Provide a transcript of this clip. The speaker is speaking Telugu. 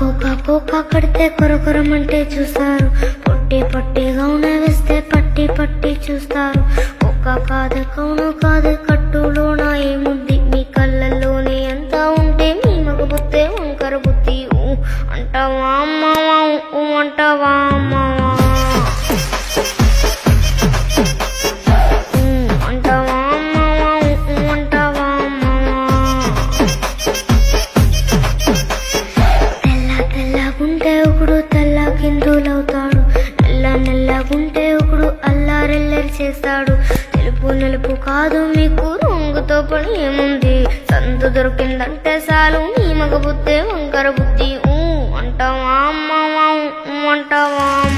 కోక కోక కడితే కొరకొరమంటే చూస్తారు పొట్టి పొట్టిగా ఉన్న వేస్తే పట్టి పట్టి చూస్తారు ఒక్క కాదు కౌను కాదు కట్టులోన ఏముంది మీ కళ్ళల్లోనే ఎంత ఉంటే మీ మగ బుద్ధే వంకర బుద్ధి ఊ అంటావా అమ్మవా ఊ అంటావా అమ్మవా ఊ అంటావా అమ్మవా ఊ అంటావా అమ్మవా తెల్ల తెల్లగుంటే ఒకడు తెల్ల కిందులవుతాడు నల్ల నల్లగుంటే ఒకడు అల్లారెల్లరి చేస్తాడు తెలుపు నలుపు కాదు మీకు రంగుతో పని ఏముంది సందు దొరికిందంటే చాలు నీ మగ బుద్ధే వంకర బుద్ధి ఊ అంటావా అమ్మవా ఊ అంటావా